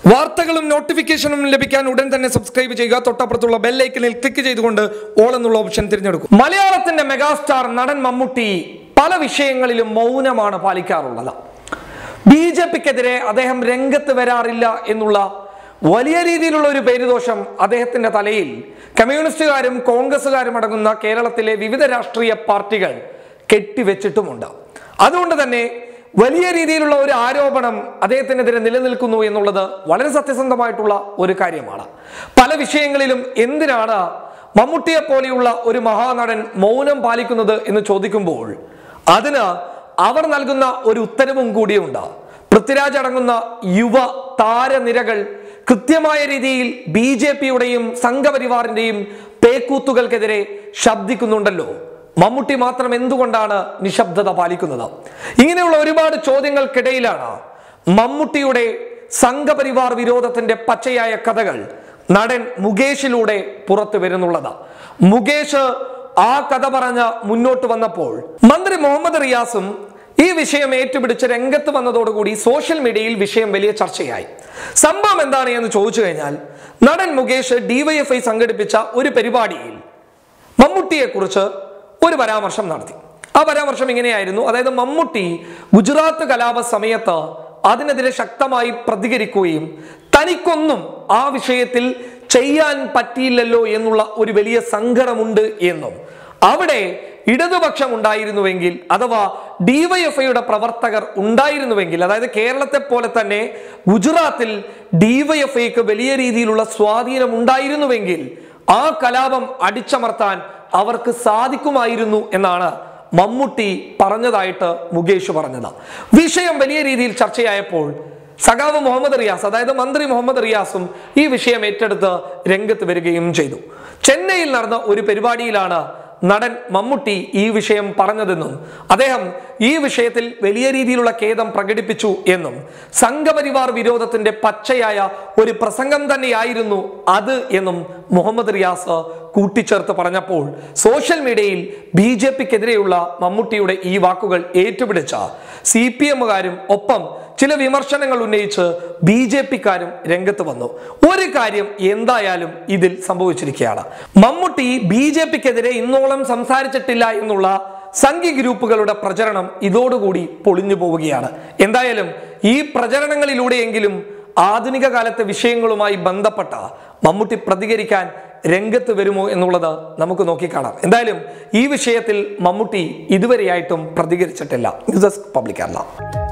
വാർത്തകളും നോട്ടിഫിക്കേഷനും ലഭിക്കാൻ ഉടൻ തന്നെ സബ്സ്ക്രൈബ് ചെയ്യുക തൊട്ടപ്പുറത്തുള്ള ബെല്ലൈക്കനിൽ ക്ലിക്ക് ചെയ്തുകൊണ്ട് ഓൾ എന്നുള്ള ഓപ്ഷൻ തിരഞ്ഞെടുക്കും മലയാളത്തിന്റെ മെഗാസ്റ്റാർ നടൻ മമ്മൂട്ടി പല വിഷയങ്ങളിലും മൗനമാണ് പാലിക്കാറുള്ളത് ബി ജെ പിക്കെതിരെ അദ്ദേഹം രംഗത്ത് വരാറില്ല എന്നുള്ള വലിയ രീതിയിലുള്ള ഒരു പേരുദോഷം അദ്ദേഹത്തിന്റെ തലയിൽ കമ്മ്യൂണിസ്റ്റുകാരും കോൺഗ്രസുകാരും അടങ്ങുന്ന കേരളത്തിലെ വിവിധ രാഷ്ട്രീയ പാർട്ടികൾ കെട്ടിവെച്ചിട്ടുമുണ്ട് അതുകൊണ്ട് തന്നെ വലിയ രീതിയിലുള്ള ഒരു ആരോപണം അദ്ദേഹത്തിനെതിരെ നിലനിൽക്കുന്നു എന്നുള്ളത് വളരെ സത്യസന്ധമായിട്ടുള്ള ഒരു കാര്യമാണ് പല വിഷയങ്ങളിലും എന്തിനാണ് മമ്മൂട്ടിയെ പോലെയുള്ള ഒരു മഹാനടൻ മൗനം പാലിക്കുന്നത് എന്ന് ചോദിക്കുമ്പോൾ അതിന് അവർ നൽകുന്ന ഒരു ഉത്തരവും കൂടിയുണ്ട് പൃഥ്വിരാജ് അടങ്ങുന്ന യുവ താരനിരകൾ കൃത്യമായ രീതിയിൽ ബി ജെ പിയുടെയും സംഘപരിവാറിന്റെയും പേക്കൂത്തുകൾക്കെതിരെ ശബ്ദിക്കുന്നുണ്ടല്ലോ മമ്മൂട്ടി മാത്രം എന്തുകൊണ്ടാണ് നിശബ്ദത പാലിക്കുന്നത് ഇങ്ങനെയുള്ള ഒരുപാട് ചോദ്യങ്ങൾക്കിടയിലാണ് മമ്മൂട്ടിയുടെ സംഘപരിവാർ വിരോധത്തിന്റെ പച്ചയായ കഥകൾ നടൻ മുകേഷിലൂടെ പുറത്തു വരുന്നുള്ളത് മുകേഷ് ആ കഥ പറഞ്ഞ് മുന്നോട്ട് വന്നപ്പോൾ മന്ത്രി മുഹമ്മദ് റിയാസും ഈ വിഷയം ഏറ്റുപിടിച്ച് രംഗത്ത് വന്നതോടുകൂടി സോഷ്യൽ മീഡിയയിൽ വിഷയം വലിയ ചർച്ചയായി സംഭവം എന്താണ് എന്ന് ചോദിച്ചു കഴിഞ്ഞാൽ നടൻ മുകേഷ് ഡിവൈഎഫ്ഐ സംഘടിപ്പിച്ച ഒരു പരിപാടിയിൽ മമ്മൂട്ടിയെ കുറിച്ച് ഒരു പരാമർശം നടത്തി ആ പരാമർശം ഇങ്ങനെയായിരുന്നു അതായത് മമ്മൂട്ടി ഗുജറാത്ത് കലാപ സമയത്ത് അതിനെതിരെ ശക്തമായി പ്രതികരിക്കുകയും തനിക്കൊന്നും ആ വിഷയത്തിൽ ചെയ്യാൻ പറ്റിയില്ലല്ലോ എന്നുള്ള ഒരു വലിയ സങ്കടമുണ്ട് എന്നും അവിടെ ഇടതുപക്ഷം ഉണ്ടായിരുന്നുവെങ്കിൽ അഥവാ ഡിവൈഎഫ്ഐയുടെ പ്രവർത്തകർ ഉണ്ടായിരുന്നുവെങ്കിൽ അതായത് കേരളത്തെ പോലെ തന്നെ ഗുജറാത്തിൽ ഡിവൈഎഫ്ഐക്ക് വലിയ രീതിയിലുള്ള സ്വാധീനം ഉണ്ടായിരുന്നുവെങ്കിൽ ആ കലാപം അടിച്ചമർത്താൻ അവർക്ക് സാധിക്കുമായിരുന്നു എന്നാണ് മമ്മൂട്ടി പറഞ്ഞതായിട്ട് മുകേഷ് പറഞ്ഞത് വിഷയം വലിയ രീതിയിൽ ചർച്ചയായപ്പോൾ സഖാവ് മുഹമ്മദ് റിയാസ് അതായത് മന്ത്രി മുഹമ്മദ് റിയാസും ഈ വിഷയം ഏറ്റെടുത്ത് രംഗത്ത് വരികയും ചെയ്തു ചെന്നൈയിൽ നടന്ന ഒരു പരിപാടിയിലാണ് നടൻ മമ്മൂട്ടി ഈ വിഷയം പറഞ്ഞതെന്നും അദ്ദേഹം ഈ വിഷയത്തിൽ വലിയ രീതിയിലുള്ള ഖേദം പ്രകടിപ്പിച്ചു എന്നും സംഘപരിവാർ വിരോധത്തിന്റെ പച്ചയായ ഒരു പ്രസംഗം തന്നെയായിരുന്നു അത് എന്നും മുഹമ്മദ് റിയാസ് കൂട്ടിച്ചേർത്ത് പറഞ്ഞപ്പോൾ സോഷ്യൽ മീഡിയയിൽ ബി ജെ പിക്കെതിരെയുള്ള മമ്മൂട്ടിയുടെ ഈ വാക്കുകൾ ഏറ്റുപിടിച്ച സി പി എമ്മുകാരും ഒപ്പം ചില വിമർശനങ്ങൾ ഉന്നയിച്ച് ബി ജെ പിക്കാരും രംഗത്ത് വന്നു ഒരു കാര്യം എന്തായാലും ഇതിൽ സംഭവിച്ചിരിക്കുകയാണ് മമ്മൂട്ടി ബി ജെ പിക്കെതിരെ ഇന്നോളം സംസാരിച്ചിട്ടില്ല എന്നുള്ള സംഘി ഗ്രൂപ്പുകളുടെ പ്രചരണം ഇതോടുകൂടി പൊളിഞ്ഞു പോവുകയാണ് എന്തായാലും ഈ പ്രചരണങ്ങളിലൂടെയെങ്കിലും ആധുനിക കാലത്തെ വിഷയങ്ങളുമായി ബന്ധപ്പെട്ട മമ്മൂട്ടി പ്രതികരിക്കാൻ രംഗത്ത് വരുമോ എന്നുള്ളത് നമുക്ക് നോക്കിക്കാണാം എന്തായാലും ഈ വിഷയത്തിൽ മമ്മൂട്ടി ഇതുവരെയായിട്ടും പ്രതികരിച്ചിട്ടില്ല ന്യൂസ് ഡെസ്ക് പബ്ലിക് കേരള